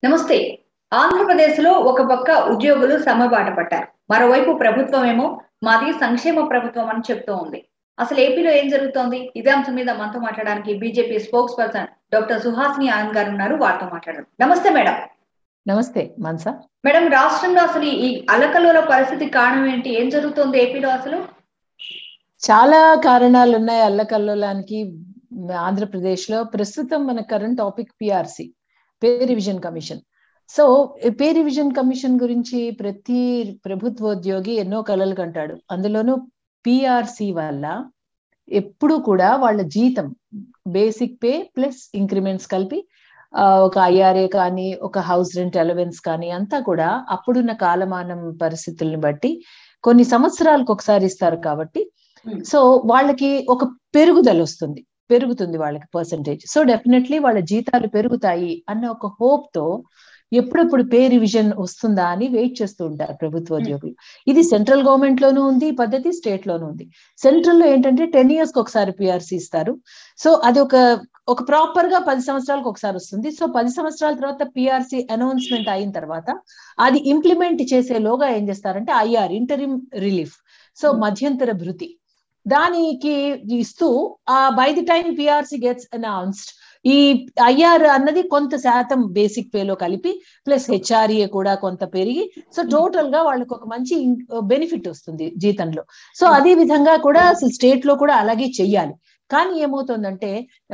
నమస్తే ఆంధ్రప్రదేశ్ లో ఒక పక్క ఉద్యోగులు సమ్మెబాట పట్టారు మరోవైపు ప్రభుత్వం ఏమో మాది సంక్షేమ ప్రభుత్వం అని చెప్తూ ఉంది అసలు ఏపీలో ఏం జరుగుతోంది ఇదే అంశం మీద మనతో మాట్లాడడానికి BJP spokesperson doctor Suhasini Anand గారు ఉన్నారు వారితో మాట్లాడారు నమస్తే మేడం నమస్తే మాన్సా మేడం రాష్ట్రంలో అసలు ఈ అలకలోల పరిస్థితి కారణం ఏంటి ఏం జరుగుతోంది ఏపీలో అసలు చాలా కారణాలు ఉన్నాయి అల్లకల్లోలానికి ఆంధ్రప్రదేశ్ లో ప్రస్తుతం మన current topic PRC pay revision commission so pay revision commission గురించి ప్రతి ప్రభుత్వోద్యోగి ఎన్నో కలలు కంటాడు అందులోనూ పిఆర్సి వల్ల ఎప్పుడు కూడా వాళ్ళ జీతం బేసిక్ పే ప్లస్ ఇంక్రిమెంట్స్ కలిపి ఒక ఐఆర్ఏ కానీ ఒక హౌస్ రెంట్ అలవెన్స్ కానీ అంతా కూడా అప్పుడున్న కాలమానం పరిస్థితుల్ని బట్టి కొన్ని సంవత్సరాలకు ఒకసారి ఇస్తారు కాబట్టి సో వాళ్ళకి ఒక పెరుగుదల వస్తుంది పెరుగుతుంది వాళ్ళకి పర్సంటేజ్ సో డెఫినెట్లీ వాళ్ళ జీతాలు పెరుగుతాయి అన్న ఒక హోప్ తో ఎప్పుడెప్పుడు పే రివిజన్ వస్తుందా అని వెయిట్ చేస్తూ ఉంటారు ప్రభుత్వ ఉద్యోగులు ఇది సెంట్రల్ గవర్నమెంట్ లోనూ ఉంది ఈ పద్ధతి స్టేట్ లోనూ ఉంది సెంట్రల్ లో ఏంటంటే టెన్ ఇయర్స్ కి ఒకసారి పిఆర్సీ ఇస్తారు సో అది ఒక ఒక ప్రాపర్ గా పది సంవత్సరాలకు ఒకసారి వస్తుంది సో పది సంవత్సరాల తర్వాత పిఆర్సీ అనౌన్స్మెంట్ అయిన తర్వాత అది ఇంప్లిమెంట్ చేసేలోగా ఏం చేస్తారంటే ఐఆర్ ఇంటరిమ్ రిలీఫ్ సో మధ్యంతర భృతి దానికి ఇస్తూ ఆ by the time PRC gets announced ఈ ఐఆర్ అన్నది కొంత శాతం బేసిక్ పేలో కలిపి ప్లస్ హెచ్ఆర్ఏ కూడా కొంత పెరిగి సో టోటల్ గా వాళ్ళకి ఒక మంచి బెనిఫిట్ వస్తుంది జీతంలో సో అదే విధంగా కూడా అసలు స్టేట్ లో కూడా అలాగే చెయ్యాలి కానీ ఏమవుతుందంటే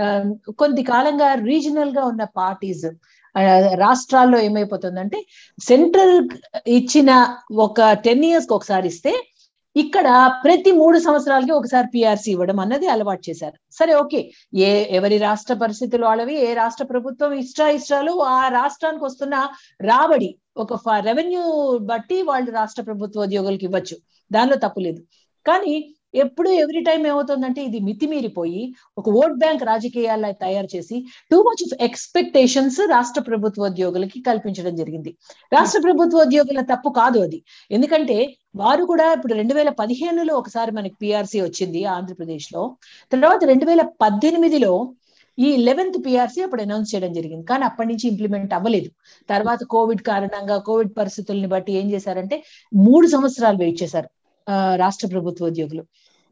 కొద్ది కాలంగా రీజనల్ గా ఉన్న పార్టీస్ రాష్ట్రాల్లో ఏమైపోతుందంటే సెంట్రల్ ఇచ్చిన ఒక టెన్ ఇయర్స్ కి ఒకసారి ఇస్తే ఇక్కడ ప్రతి మూడు సంవత్సరాలకి ఒకసారి పిఆర్సీ ఇవ్వడం అన్నది అలవాటు చేశారు సరే ఓకే ఏ ఎవరి రాష్ట్ర పరిస్థితులు వాళ్ళవి ఏ రాష్ట్ర ప్రభుత్వం ఇష్ట ఇష్టాలు ఆ రాష్ట్రానికి వస్తున్న రాబడి ఒక రెవెన్యూ బట్టి వాళ్ళు రాష్ట్ర ప్రభుత్వ ఉద్యోగులకి ఇవ్వచ్చు దానిలో తప్పు లేదు కానీ ఎప్పుడు ఎవ్రీ టైం ఏమవుతుందంటే ఇది మితిమీరిపోయి ఒక ఓట్ బ్యాంక్ రాజకీయాల తయారు చేసి టూ మచ్ ఆఫ్ ఎక్స్పెక్టేషన్స్ రాష్ట్ర ప్రభుత్వ ఉద్యోగులకి కల్పించడం జరిగింది రాష్ట్ర ప్రభుత్వ ఉద్యోగుల తప్పు కాదు అది ఎందుకంటే వారు కూడా ఇప్పుడు రెండు వేల పదిహేనులో ఒకసారి మనకి పిఆర్సీ వచ్చింది ఆంధ్రప్రదేశ్ లో తర్వాత రెండు వేల పద్దెనిమిదిలో ఈ లెవెన్త్ పిఆర్సీ అప్పుడు అనౌన్స్ చేయడం జరిగింది కానీ అప్పటి నుంచి ఇంప్లిమెంట్ అవ్వలేదు తర్వాత కోవిడ్ కారణంగా కోవిడ్ పరిస్థితుల్ని బట్టి ఏం చేశారంటే మూడు సంవత్సరాలు వెయిట్ చేశారు రాష్ట్ర ప్రభుత్వ ఉద్యోగులు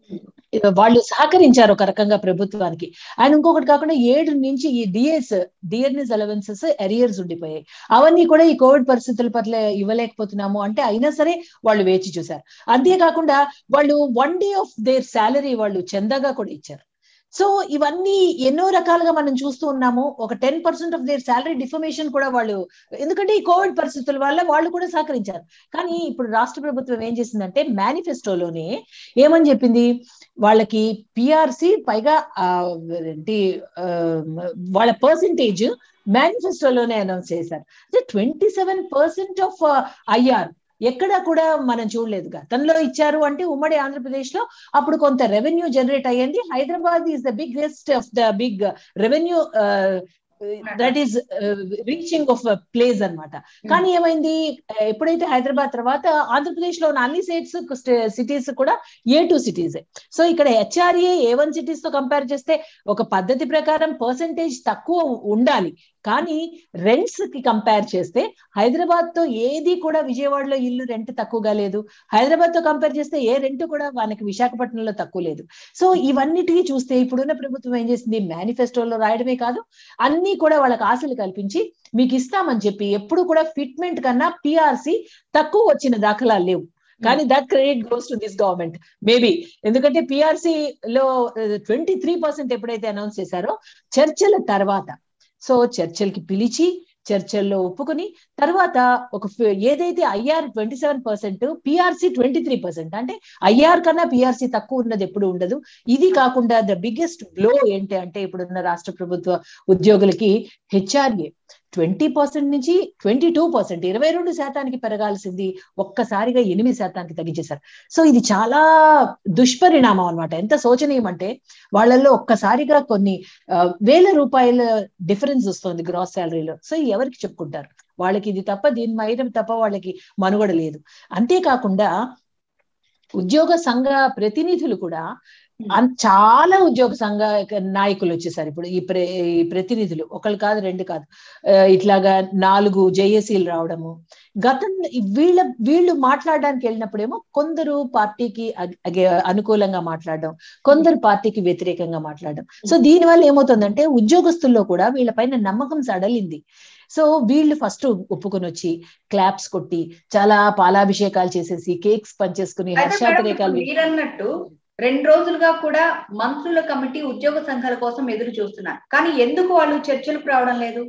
వాళ్ళు సహకరించారు ఒక రకంగా ప్రభుత్వానికి అండ్ ఇంకొకటి కాకుండా ఏడు నుంచి ఈ డిఎస్ డిఎన్ఎస్ అలవెన్సెస్ ఎరియర్స్ ఉండిపోయాయి అవన్నీ కూడా ఈ కోవిడ్ పరిస్థితుల పట్ల ఇవ్వలేకపోతున్నాము అంటే అయినా సరే వాళ్ళు వేచి చూశారు అంతేకాకుండా వాళ్ళు one day of their salary వాళ్ళు చందాగా కూడా ఇచ్చారు సో ఇవన్నీ ఎన్నో రకాలుగా మనం చూస్తూ ఉన్నాము ఒక ten percent of their salary డిఫర్మేషన్ కూడా వాళ్ళు ఎందుకంటే ఈ కోవిడ్ పరిస్థితుల వల్ల వాళ్ళు కూడా సహకరించారు కానీ ఇప్పుడు రాష్ట్ర ప్రభుత్వం ఏం చేసిందంటే మేనిఫెస్టోలోనే ఏమని చెప్పింది వాళ్ళకి పిఆర్సి పైగా ఏంటి వాళ్ళ పర్సంటేజ్ మేనిఫెస్టోలోనే అనౌన్స్ చేశారు twenty seven percent of IR ఎక్కడా కూడా మనం చూడలేదు గతంలో ఇచ్చారు అంటే ఉమ్మడి ఆంధ్రప్రదేశ్ లో అప్పుడు కొంత రెవెన్యూ జనరేట్ అయ్యింది Hyderabad is the biggest of the big revenue that is reaching of place అనమాట కానీ ఏమైంది ఎప్పుడైతే హైదరాబాద్ తర్వాత ఆంధ్రప్రదేశ్ లో ఉన్న అన్ని స్టేట్స్ సిటీస్ కూడా ఏ టూ సిటీస్ సో ఇక్కడ హెచ్ఆర్ఏ ఏ వన్ సిటీస్ తో కంపేర్ చేస్తే ఒక పద్ధతి ప్రకారం పర్సంటేజ్ తక్కువ ఉండాలి కానీ రెంట్స్ కి కంపేర్ చేస్తే హైదరాబాద్ తో ఏది కూడా విజయవాడలో ఇల్లు రెంట్ తక్కువగా లేదు హైదరాబాద్ తో కంపేర్ చేస్తే ఏ రెంట్ కూడా మనకి విశాఖపట్నంలో తక్కువ లేదు సో ఇవన్నిటికీ చూస్తే ఇప్పుడున్న ప్రభుత్వం ఏం చేసింది మేనిఫెస్టోలో రాయడమే కాదు అన్ని కూడా వాళ్ళకి ఆశలు కల్పించి మీకు ఇస్తామని చెప్పి ఎప్పుడు కూడా ఫిట్మెంట్ కన్నా పిఆర్సి తక్కువ వచ్చిన దాఖలాలు లేవు కానీ that credit goes to this government maybe ఎందుకంటే పిఆర్సి లో ట్వంటీ త్రీ పర్సెంట్ ఎప్పుడైతే అనౌన్స్ చేశారో చర్చల తర్వాత సో చర్చలకి పిలిచి చర్చల్లో ఒప్పుకొని తర్వాత ఒక ఏదైతే IR twenty seven percent PRC twenty three percent అంటే ఐఆర్ కన్నా పిఆర్సి తక్కువ ఉన్నది ఎప్పుడు ఉండదు ఇది కాకుండా ద బిగ్గెస్ట్ బ్లో ఏంటి అంటే ఇప్పుడున్న రాష్ట్ర ప్రభుత్వ ఉద్యోగులకి హెచ్ఆర్ఏ ట్వంటీ పర్సెంట్ నుంచి ట్వంటీ టూ పర్సెంట్ ఇరవై రెండు శాతానికి పెరగాల్సింది ఒక్కసారిగా ఎనిమిది శాతానికి తగ్గించేశారు సో ఇది చాలా దుష్పరిణామం అనమాట ఎంత శోచనీయం అంటే వాళ్ళల్లో ఒక్కసారిగా కొన్ని వేల రూపాయల డిఫరెన్స్ వస్తుంది గ్రాస్ శాలరీలో సో ఎవరికి చెప్పుకుంటారు వాళ్ళకి ఇది తప్ప దీని మైరం తప్ప వాళ్ళకి మనుగడ లేదు అంతేకాకుండా ఉద్యోగ సంఘ ప్రతినిధులు కూడా చాలా ఉద్యోగ సంఘ నాయకులు వచ్చేసారు ఇప్పుడు ఈ ప్ర ఈ ప్రతినిధులు ఒకళ్ళు కాదు రెండు కాదు ఇట్లాగా నాలుగు జేఏసీలు రావడము గతం వీళ్ళ వీళ్ళు మాట్లాడడానికి వెళ్ళినప్పుడేమో కొందరు పార్టీకి అనుకూలంగా మాట్లాడడం కొందరు పార్టీకి వ్యతిరేకంగా మాట్లాడడం సో దీనివల్ల ఏమవుతుందంటే ఉద్యోగస్తుల్లో కూడా వీళ్ళపైన నమ్మకం సడలింది సో వీళ్ళు ఫస్ట్ ఒప్పుకొని వచ్చి క్లాప్స్ కొట్టి చాలా పాలాభిషేకాలు చేసేసి కేక్స్ పంచేసుకుని హర్షాతిరేకాలు మీరన్నట్టు రెండు రోజులుగా కూడా మంత్రుల కమిటీ ఉద్యోగ సంఘాల కోసం ఎదురు చూస్తున్నారు కానీ ఎందుకు వాళ్ళు చర్చలకు రావడం లేదు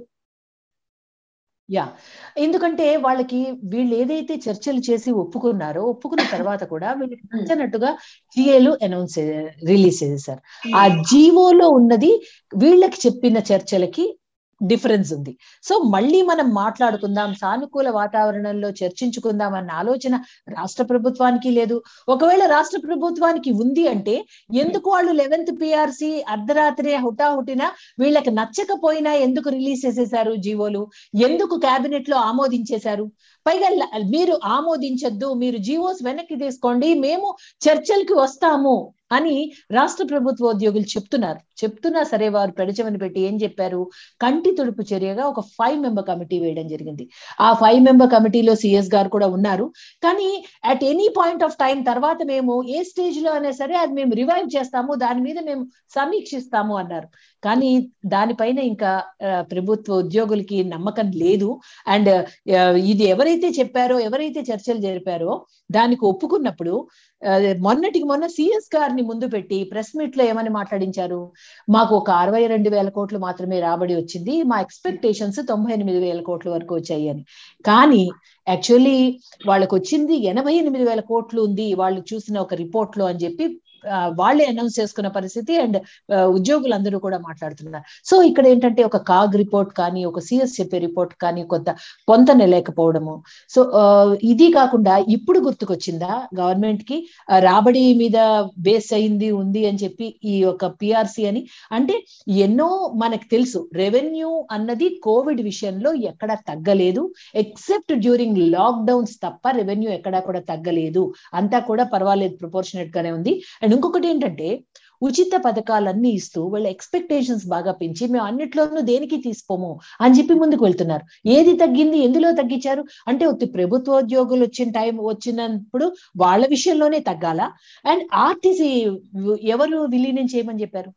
యా ఎందుకంటే వాళ్ళకి వీళ్ళు ఏదైతే చర్చలు చేసి ఒప్పుకున్నారో ఒప్పుకున్న తర్వాత కూడా వీళ్ళకి నచ్చినట్టుగా జిఏలు అనౌన్స్ రిలీజ్ చేశారు ఆ జీవోలో ఉన్నది వీళ్ళకి చెప్పిన చర్చలకి డిఫరెన్స్ ఉంది సో మళ్ళీ మనం మాట్లాడుకుందాం సానుకూల వాతావరణంలో చర్చించుకుందాం అన్న ఆలోచన రాష్ట్ర ప్రభుత్వానికి లేదు ఒకవేళ రాష్ట్ర ప్రభుత్వానికి ఉంది అంటే ఎందుకు వాళ్ళు లెవెన్త్ పిఆర్సి అర్ధరాత్రి హుటాహుటిన వీళ్ళకి నచ్చకపోయినా ఎందుకు రిలీజ్ చేసేశారు జీవోలు ఎందుకు కేబినెట్ లో ఆమోదించేశారు పైగా మీరు ఆమోదించద్దు మీరు జీవోస్ వెనక్కి తీసుకోండి మేము చర్చలకి వస్తాము అని రాష్ట్ర ప్రభుత్వ ఉద్యోగులు చెప్తున్నారు చెప్తున్నా సరే వారు పెడచమని పెట్టి ఏం చెప్పారు కంటి తుడుపు చర్యగా ఒక ఫైవ్ మెంబర్ కమిటీ వేయడం జరిగింది ఆ ఫైవ్ మెంబర్ కమిటీలో సిఎస్ గారు కూడా ఉన్నారు కానీ at any point of time తర్వాత మేము ఏ స్టేజ్ లో అయినా సరే అది మేము రివైవ్ చేస్తాము దాని మీద మేము సమీక్షిస్తాము అన్నారు కానీ దానిపైన ఇంకా ప్రభుత్వ ఉద్యోగులకి నమ్మకం లేదు అండ్ ఇది ఎవరైతే చెప్పారో ఎవరైతే చర్చలు జరిపారో దానికి ఒప్పుకున్నప్పుడు మొన్నటికి మొన్న సిఎస్ గారిని ముందు పెట్టి ప్రెస్ మీట్ లో ఏమని మాట్లాడించారు మాకు ఒక అరవై రెండు వేల కోట్లు మాత్రమే రాబడి వచ్చింది మా ఎక్స్పెక్టేషన్స్ తొంభై ఎనిమిది వేల కోట్ల వరకు వచ్చాయి అని కానీ యాక్చువల్లీ వాళ్ళకి వచ్చింది ఎనభై ఎనిమిది వేల కోట్లు ఉంది వాళ్ళు చూసిన ఒక రిపోర్ట్ లో అని చెప్పి వాళ్ళే అనౌన్స్ చేసుకున్న పరిస్థితి అండ్ ఉద్యోగులందరూ కూడా మాట్లాడుతున్నారు సో ఇక్కడ ఏంటంటే ఒక కాగ్ రిపోర్ట్ కానీ ఒక సిఎస్ చెప్పే రిపోర్ట్ కానీ కొంత పొంతన లేకపోవడము సో ఇది కాకుండా ఇప్పుడు గుర్తుకొచ్చిందా గవర్నమెంట్ కి రాబడి మీద బేస్ అయింది ఉంది అని చెప్పి ఈ యొక్క పిఆర్సి అని అంటే ఎన్నో మనకు తెలుసు రెవెన్యూ అన్నది కోవిడ్ విషయంలో ఎక్కడ తగ్గలేదు ఎక్సెప్ట్ డ్యూరింగ్ లాక్డౌన్స్ తప్ప రెవెన్యూ ఎక్కడా కూడా తగ్గలేదు అంతా కూడా పర్వాలేదు ప్రపోర్షనేట్ గానే ఉంది అండ్ ఇంకొకటి ఏంటంటే ఉచిత పథకాలన్నీ ఇస్తూ వాళ్ళ ఎక్స్పెక్టేషన్స్ బాగా పెంచి మేము అన్నిట్లోనూ దేనికి తీసుకోము అని చెప్పి ముందుకు వెళ్తున్నారు ఏది తగ్గింది ఎందులో తగ్గించారు అంటే ఒత్తి ప్రభుత్వ ఉద్యోగులు వచ్చిన టైం వచ్చినప్పుడు వాళ్ళ విషయంలోనే తగ్గాల అండ్ ఆర్టీసీ ఎవరు విలీనం చేయమని చెప్పారు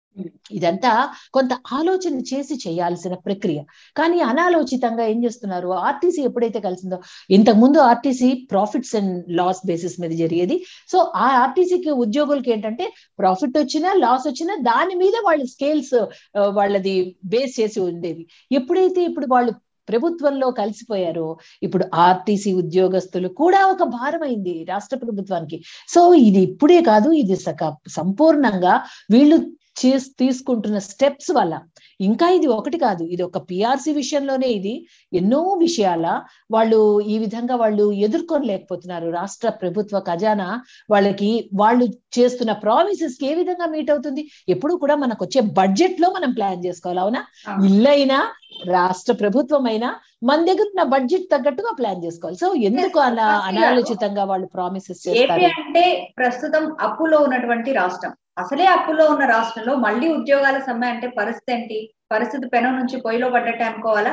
ఇదంతా కొంత ఆలోచన చేసి చేయాల్సిన ప్రక్రియ కానీ అనాలోచితంగా ఏం చేస్తున్నారు ఆర్టీసీ ఎప్పుడైతే కలిసిందో ఇంతకు ముందు RTC profits and loss basis మీద జరిగేది సో ఆ ఆర్టీసీకి ఉద్యోగులకి ఏంటంటే ప్రాఫిట్ వచ్చినా లాస్ వచ్చినా దాని మీద వాళ్ళ స్కేల్స్ వాళ్ళది బేస్ చేసి ఉండేవి ఎప్పుడైతే ఇప్పుడు వాళ్ళు ప్రభుత్వంలో కలిసిపోయారో ఇప్పుడు ఆర్టీసీ ఉద్యోగస్తులు కూడా ఒక భారమైంది రాష్ట్ర ప్రభుత్వానికి సో ఇది ఇప్పుడే కాదు ఇది సంపూర్ణంగా వీళ్ళు చేసి తీసుకుంటున్న స్టెప్స్ వల్ల ఇంకా ఇది ఒకటి కాదు ఇది ఒక పిఆర్సి విషయంలోనే ఇది ఎన్నో విషయాల వాళ్ళు ఈ విధంగా వాళ్ళు ఎదుర్కోలేకపోతున్నారు రాష్ట్ర ప్రభుత్వ ఖజానా వాళ్ళకి వాళ్ళు చేస్తున్న ప్రామిసెస్ కి ఏ విధంగా మీట్ అవుతుంది ఎప్పుడు కూడా మనకు వచ్చే బడ్జెట్ లో మనం ప్లాన్ చేసుకోవాలి అవునా ఇల్లైనా రాష్ట్ర ప్రభుత్వం అయినా మన దగ్గర ఉన్న బడ్జెట్ తగ్గట్టుగా ప్లాన్ చేసుకోవాలి సో ఎందుకు అలా అనాలోచితంగా వాళ్ళు ప్రామిసెస్ చేస్తారు అంటే ప్రస్తుతం అప్పులో ఉన్నటువంటి రాష్ట్రం అసలే అప్పులో ఉన్న రాష్ట్రంలో మళ్ళీ ఉద్యోగాల సమ్మె అంటే పరిస్థితి ఏంటి పరిస్థితి పెనం నుంచి పొయ్యిలో పడ్డట్టే అనుకోవాలా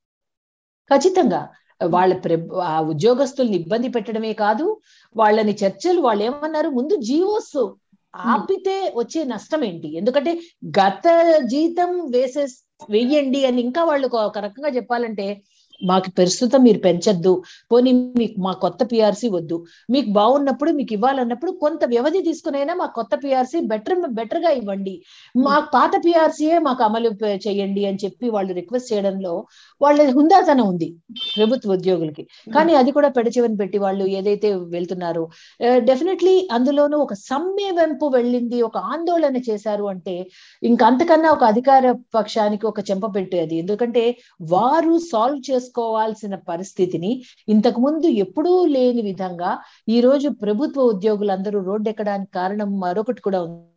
ఖచ్చితంగా వాళ్ళ ఆ ఉద్యోగస్తుల్ని ఇబ్బంది పెట్టడమే కాదు వాళ్ళని చర్చలు వాళ్ళు ఏమన్నారు ముందు జీవోస్ ఆపితే వచ్చే నష్టం ఏంటి ఎందుకంటే గత జీతం వేసే వెయ్యండి అని ఇంకా వాళ్ళు ఒక రకంగా చెప్పాలంటే మాకు ప్రస్తుతం మీరు పెంచద్దు పోనీ మీకు మా కొత్త పిఆర్సీ వద్దు మీకు బాగున్నప్పుడు మీకు ఇవ్వాలన్నప్పుడు కొంత వ్యవధి తీసుకునైనా మా కొత్త పిఆర్సీ బెటర్ బెటర్ గా ఇవ్వండి మా పాత పిఆర్సీయే మాకు అమలు చేయండి అని చెప్పి వాళ్ళు రిక్వెస్ట్ చేయడంలో వాళ్ళ హుందాతనం ఉంది ప్రభుత్వ ఉద్యోగులకి కానీ అది కూడా పెడచెవని పెట్టి వాళ్ళు ఏదైతే వెళ్తున్నారో డెఫినెట్లీ అందులోనూ ఒక సమ్మె వెంపు వెళ్ళింది ఒక ఆందోళన చేశారు అంటే ఇంకా అంతకన్నా ఒక అధికార పక్షానికి ఒక చెంప పెట్టేది ఎందుకంటే వారు సాల్వ్ చేసు చేసుకోవాల్సిన పరిస్థితిని ఇంతకు ముందు ఎప్పుడూ లేని విధంగా ఈ రోజు ప్రభుత్వ ఉద్యోగులందరూ రోడ్డెక్కడానికి కారణం మరొకటి కూడా ఉంది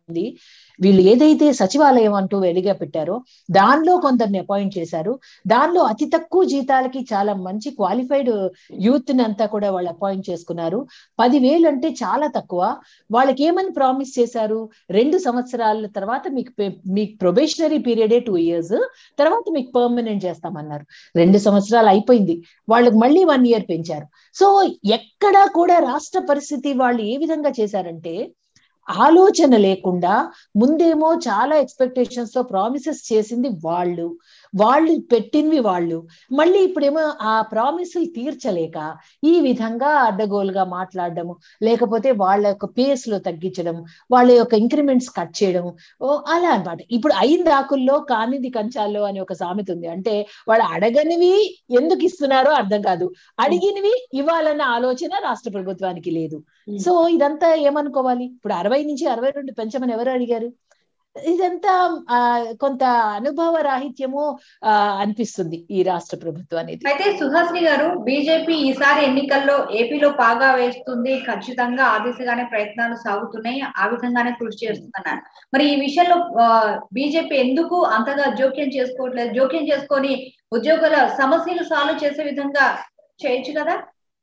ఉంది వీళ్ళు ఏదైతే సచివాలయం అంటూ వెలిగా పెట్టారో దానిలో కొందరిని అపాయింట్ చేశారు దానిలో అతి తక్కువ జీతాలకి చాలా మంచి క్వాలిఫైడ్ యూత్ ని అంతా కూడా వాళ్ళు అపాయింట్ చేసుకున్నారు పదివేలు అంటే చాలా తక్కువ వాళ్ళకి ఏమని ప్రామిస్ చేశారు రెండు సంవత్సరాల తర్వాత మీకు మీకు ప్రొబేషనరీ పీరియడే టూ ఇయర్స్ తర్వాత మీకు పర్మనెంట్ చేస్తామన్నారు రెండు సంవత్సరాలు అయిపోయింది వాళ్ళకి మళ్ళీ వన్ ఇయర్ పెంచారు సో ఎక్కడా కూడా రాష్ట్ర పరిస్థితి వాళ్ళు ఏ విధంగా చేశారంటే ఆలోచన లేకుండా ముందేమో చాలా ఎక్స్పెక్టేషన్స్ తో ప్రామిసెస్ చేసింది వాళ్ళు వాళ్ళు పెట్టినవి వాళ్ళు మళ్ళీ ఇప్పుడేమో ఆ ప్రామిసులు తీర్చలేక ఈ విధంగా అడ్డగోలుగా మాట్లాడడము లేకపోతే వాళ్ళ యొక్క పేస్ లో తగ్గించడం వాళ్ళ యొక్క ఇంక్రిమెంట్స్ కట్ చేయడం అలా అనమాట ఇప్పుడు ఐదు ఆకుల్లో కానిది కంచాల్లో అని ఒక సామెత ఉంది అంటే వాళ్ళు అడగనివి ఎందుకు ఇస్తున్నారో అర్థం కాదు అడిగినవి ఇవ్వాలన్న ఆలోచన రాష్ట్ర ప్రభుత్వానికి లేదు సో ఇదంతా ఏమనుకోవాలి ఇప్పుడు అరవై నుంచి అరవై రెండు పెంచమని ఎవరు అడిగారు ఇదంతా ఆ కొంత అనుభవ రాహిత్యము ఆ అనిపిస్తుంది ఈ రాష్ట్ర ప్రభుత్వం అనేది అయితే సుహాసిని గారు బీజేపీ ఈసారి ఎన్నికల్లో ఏపీలో పాగా వేస్తుంది ఖచ్చితంగా ఆ దిశగానే ప్రయత్నాలు సాగుతున్నాయి ఆ విధంగానే కృషి చేస్తున్నారు మరి ఈ విషయంలో బీజేపీ ఎందుకు అంతగా జోక్యం చేసుకోవట్లేదు జోక్యం చేసుకొని ఉద్యోగుల సమస్యలు సాల్వ్ చేసే విధంగా చేయొచ్చు కదా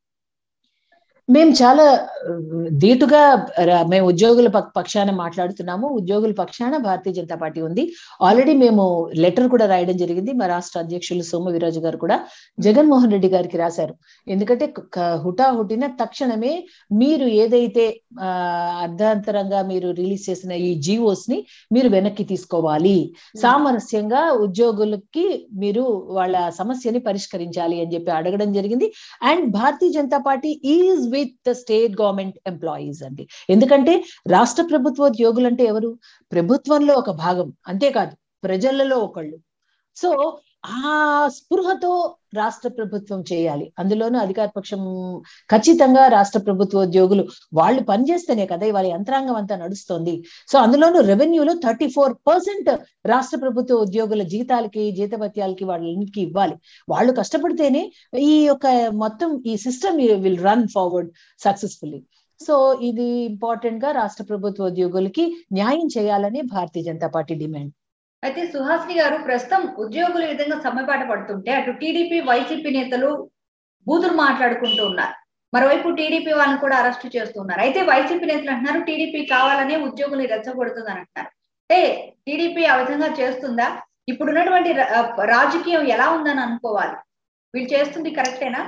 మేము చాలా ధీటుగా మేము ఉద్యోగుల పక్షాన మాట్లాడుతున్నాము ఉద్యోగుల పక్షాన భారతీయ జనతా పార్టీ ఉంది ఆల్రెడీ మేము లెటర్ కూడా రాయడం జరిగింది మా రాష్ట్ర అధ్యక్షులు సోమ వీరాజు గారు కూడా జగన్మోహన్ రెడ్డి గారికి రాశారు ఎందుకంటే హుటాహుటిన తక్షణమే మీరు ఏదైతే అర్ధాంతరంగా మీరు రిలీజ్ చేసిన ఈ జీవోస్ ని మీరు వెనక్కి తీసుకోవాలి సామరస్యంగా ఉద్యోగులకి మీరు వాళ్ళ సమస్యని పరిష్కరించాలి అని చెప్పి అడగడం జరిగింది and Bharatiya Janata Party is with the state government employees అండి ఎందుకంటే రాష్ట్ర ప్రభుత్వ ఉద్యోగులు అంటే ఎవరు ప్రభుత్వంలో ఒక భాగం అంతేకాదు ప్రజలలో ఒకళ్ళు సో ఆ స్పృహతో రాష్ట్ర ప్రభుత్వం చేయాలి అందులోనూ అధికార పక్షం ఖచ్చితంగా రాష్ట్ర ప్రభుత్వ ఉద్యోగులు వాళ్ళు పనిచేస్తేనే కదా వాళ్ళ యంత్రాంగం అంతా నడుస్తోంది సో అందులోనూ రెవెన్యూలో థర్టీ ఫోర్ పర్సెంట్ రాష్ట్ర ప్రభుత్వ ఉద్యోగుల జీతాలకి జీతభత్యాలకి వాళ్ళకి ఇవ్వాలి వాళ్ళు కష్టపడితేనే ఈ యొక్క మొత్తం ఈ system will run forward successfully so ఇది ఇంపార్టెంట్ గా రాష్ట్ర ప్రభుత్వ ఉద్యోగులకి న్యాయం చేయాలని భారతీయ జనతా పార్టీ డిమాండ్ అయితే సుహాసిని గారు ప్రస్తుతం ఉద్యోగులు ఈ విధంగా సమ్మెపాట పడుతుంటే అటు టీడీపీ వైసీపీ నేతలు బూతులు మాట్లాడుకుంటూ ఉన్నారు మరోవైపు టీడీపీ వాళ్ళని కూడా అరెస్ట్ చేస్తున్నారు అయితే వైసీపీ నేతలు అంటున్నారు టీడీపీ కావాలనే ఉద్యోగులు రెచ్చగొడుతుంది అని అంటున్నారు అంటే టీడీపీ ఆ విధంగా చేస్తుందా ఇప్పుడున్నటువంటి రాజకీయం ఎలా ఉందని అనుకోవాలి వీళ్ళు చేస్తుంది కరెక్టేనా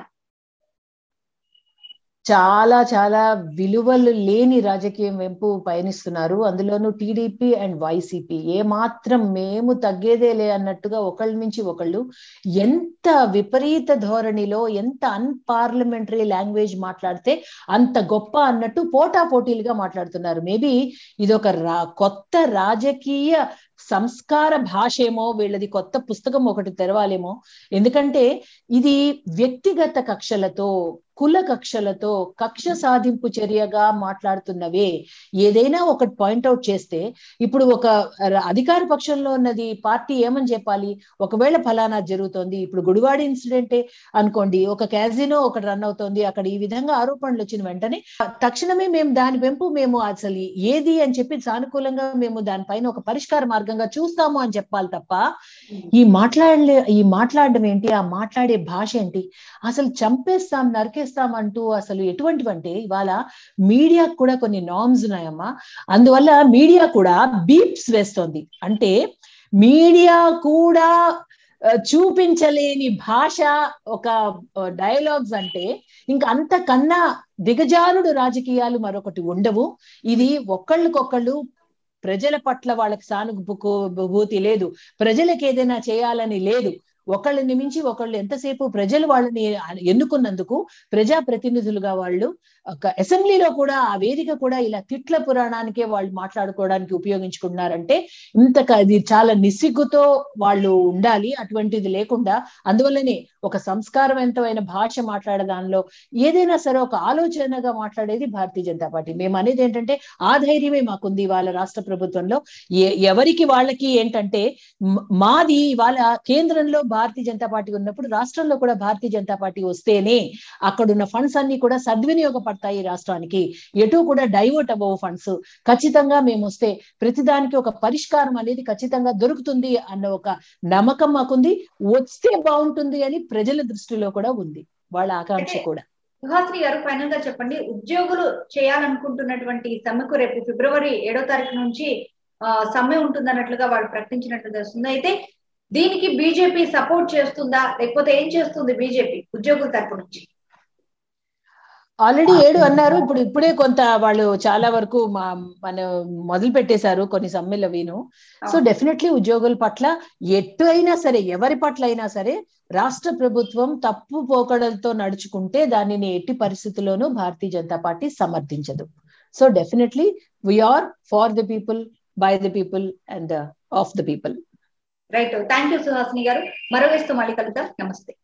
చాలా చాలా విలువలు లేని రాజకీయం వెంపు పయనిస్తున్నారు అందులోనూ టీడీపీ అండ్ వైసీపీ ఏ మాత్రం మేము తగ్గేదేలే అన్నట్టుగా ఒకళ్ళ నుంచి ఒకళ్ళు ఎంత విపరీత ధోరణిలో ఎంత అన్పార్లమెంటరీ లాంగ్వేజ్ మాట్లాడితే అంత గొప్ప అన్నట్టు పోటా పోటీలుగా మాట్లాడుతున్నారు మేబీ ఇది ఒక రా కొత్త రాజకీయ సంస్కార భాష ఏమో వీళ్ళది కొత్త పుస్తకం ఒకటి తెరవాలేమో ఎందుకంటే ఇది వ్యక్తిగత కక్షలతో కుల కక్షలతో కక్ష సాధింపు చర్యగా మాట్లాడుతున్నవే ఏదైనా ఒకటి పాయింట్అవుట్ చేస్తే ఇప్పుడు ఒక అధికార పక్షంలో ఉన్నది పార్టీ ఏమని చెప్పాలి ఒకవేళ ఫలానా జరుగుతోంది ఇప్పుడు గుడివాడ ఇన్సిడెంటే అనుకోండి ఒక క్యాజినో ఒకటి రన్ అవుతోంది అక్కడ ఈ విధంగా ఆరోపణలు వచ్చిన వెంటనే తక్షణమే మేము దాని వెంపు మేము అసలు ఏది అని చెప్పి సానుకూలంగా మేము దానిపైన ఒక పరిష్కార మార్గంగా చూస్తాము అని చెప్పాలి తప్ప ఈ మాట్లాడలే ఈ మాట్లాడడం ఏంటి ఆ మాట్లాడే భాష ఏంటి అసలు చంపేస్తాం నరికే చేస్తామంటూ అసలు ఎటువంటివంటే ఇవాళ మీడియా కూడా కొన్ని నామ్స్ ఉన్నాయమ్మా అందువల్ల మీడియా కూడా బీప్స్ వేస్తోంది అంటే మీడియా కూడా చూపించలేని భాష ఒక డైలాగ్స్ అంటే ఇంకా అంతకన్నా దిగజారుడు రాజకీయాలు మరొకటి ఉండవు ఇది ఒకళ్ళకొకళ్ళు ప్రజల పట్ల వాళ్ళకి సానుభూతి లేదు ప్రజలకు ఏదైనా చేయాలని లేదు ఒకళ్ళని మించి ఒకళ్ళు ఎంతసేపు ప్రజలు వాళ్ళని ఎన్నుకున్నందుకు ప్రజా ప్రతినిధులుగా వాళ్ళు ఒక అసెంబ్లీలో కూడా ఆ వేదిక కూడా ఇలా తిట్ల పురాణానికే వాళ్ళు మాట్లాడుకోవడానికి ఉపయోగించుకుంటున్నారంటే ఇంత ఇది చాలా నిస్సిగ్గుతో వాళ్ళు ఉండాలి అటువంటిది లేకుండా అందువల్లనే ఒక సంస్కారవంతమైన భాష మాట్లాడే దానిలో ఏదైనా సరే ఒక ఆలోచనగా మాట్లాడేది భారతీయ జనతా పార్టీ మేము అనేది ఏంటంటే ఆ ధైర్యమే మాకుంది వాళ్ళ రాష్ట్ర ప్రభుత్వంలో ఎవరికి వాళ్ళకి ఏంటంటే మాది వాళ్ళ కేంద్రంలో భారతీయ జనతా పార్టీ ఉన్నప్పుడు రాష్ట్రంలో కూడా భారతీయ జనతా పార్టీ వస్తేనే అక్కడున్న ఫండ్స్ అన్ని కూడా సద్వినియోగపడతాయి రాష్ట్రానికి ఎటు కూడా డైవర్ట్ అవ్వవు ఫండ్స్ ఖచ్చితంగా మేము వస్తే ప్రతిదానికి ఒక పరిష్కారం అనేది ఖచ్చితంగా దొరుకుతుంది అన్న ఒక నమ్మకం మాకుంది వస్తే బాగుంటుంది అని ప్రజల దృష్టిలో కూడా ఉంది వాళ్ళ ఆకాంక్ష కూడా సుహాసిని గారు ఫైనల్ గా చెప్పండి ఉద్యోగులు చేయాలనుకుంటున్నటువంటి సమ్మెకు రేపు ఫిబ్రవరి ఏడో తారీఖు నుంచి సమ్మె ఉంటుందన్నట్లుగా వాళ్ళు ప్రకటించినట్లు తెలుస్తుంది అయితే దీనికి బీజేపీ సపోర్ట్ చేస్తుందా లేకపోతే ఏం చేస్తుంది బీజేపీ ఉద్యోగుల తరపు నుంచి ఆల్రెడీ ఏడు అన్నారు ఇప్పుడు ఇప్పుడే కొంత వాళ్ళు చాలా వరకు మా మన మొదలు పెట్టేశారు కొన్ని సమ్మెలు వీను సో డెఫినెట్లీ ఉద్యోగుల పట్ల ఎటు అయినా సరే ఎవరి పట్ల అయినా సరే రాష్ట్ర ప్రభుత్వం తప్పు పోకడలతో నడుచుకుంటే దానిని ఎట్టి పరిస్థితుల్లోనూ భారతీయ జనతా పార్టీ సమర్థించదు so definitely we're for the people by the people and of the people right thank you Suhasini గారు మరో వేస్తూ మళ్ళీ కలుద్దాం నమస్తే